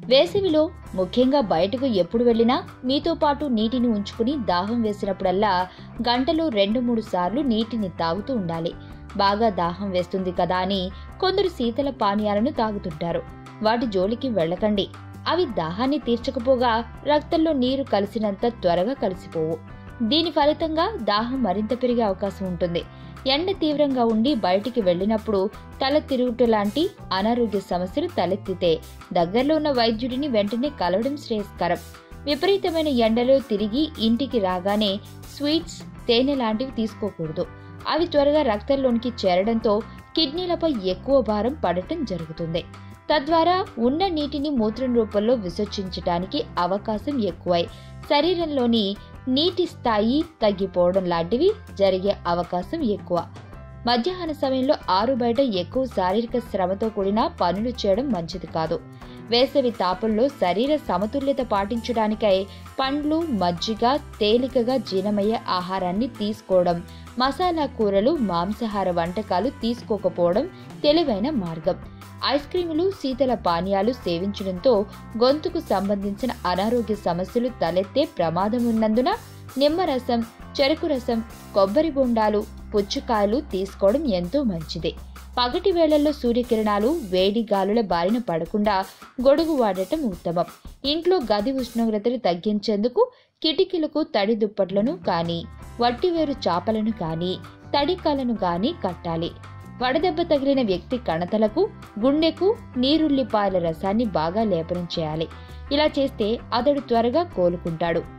వేసవిలో ముఖ్యంగా బయటకు ఎప్పుడు వెళ్ళినా మీతో పాటు నీటిని ఉంచుకుని దాహం వేసినప్పుడల్లా గంటలో రెండు మూడు సార్లు నీటిని తాగుతూ ఉండాలి బాగా దాహం వేస్తుంది కదా అని కొందరు శీతల పానీయాలను తాగుతుంటారు వాటి జోలికి వెళ్ళకండి అవి దాహాన్ని తీర్చకపోగా రక్తంలో నీరు కలిసినంత త్వరగా కలిసిపోవు దీని ఫలితంగా దాహం మరింత పెరిగే అవకాశం ఉంటుంది ఎండ తీవ్రంగా ఉండి బయటికి వెళ్ళినప్పుడు తల తిరుగుట లాంటి అనారోగ్య సమస్యలు తలెత్తితే దగ్గరలో ఉన్న వైద్యుడిని వెంటనే కలవడం శ్రేయస్కరం విపరీతమైన ఎండలో తిరిగి ఇంటికి రాగానే స్వీట్స్ తేనె లాంటివి తీసుకోకూడదు అవి త్వరగా రక్తంలోనికి చేరడంతో కిడ్నీలపై ఎక్కువ భారం పడటం జరుగుతుంది తద్వారా ఉన్న నీటిని మూత్రం రూపంలో విసర్జించడానికి అవకాశం ఎక్కువై శరీరంలోని నీటి స్థాయి తగ్గిపోవడం లాంటివి జరిగే అవకాశం ఎక్కువ మధ్యాహ్న సమయంలో ఆరు బయట ఎక్కువ శారీరక శ్రమతో కూడిన పనులు చేయడం మంచిది కాదు వేసవి తాపంలో శరీర సమతుల్యత పాటించడానికై పండ్లు మజ్జిగ తేలికగా జీర్ణమయ్యే ఆహారాన్ని తీసుకోవడం మసాలా కూరలు మాంసాహార వంటకాలు తీసుకోకపోవడం తెలివైన మార్గం ఐస్ క్రీములు శీతల పానీయాలు సేవించడంతో గొంతుకు సంబంధించిన అనారోగ్య సమస్యలు తలెత్తే ప్రమాదం ఉన్నందున నిమ్మరసం చెరుకు రసం కొబ్బరి బొండాలు పుచ్చకాయలు తీసుకోవడం ఎంతో మంచిది పగటి వేళల్లో సూర్యకిరణాలు వేడి గాలుల బారిన పడకుండా గొడుగు వాడటం ఉత్తమం ఇంట్లో గది ఉష్ణోగ్రతను తగ్గించేందుకు కిటికీలకు తడి దుప్పట్లను కానీ వట్టివేరు చాపలను కానీ తడికాలను కానీ కట్టాలి వడదెబ్బ తగిలిన వ్యక్తి కణతలకు గుండెకు నీరుల్లిపాయల రసాన్ని బాగా లేపనం చేయాలి ఇలా చేస్తే అతడు త్వరగా కోలుకుంటాడు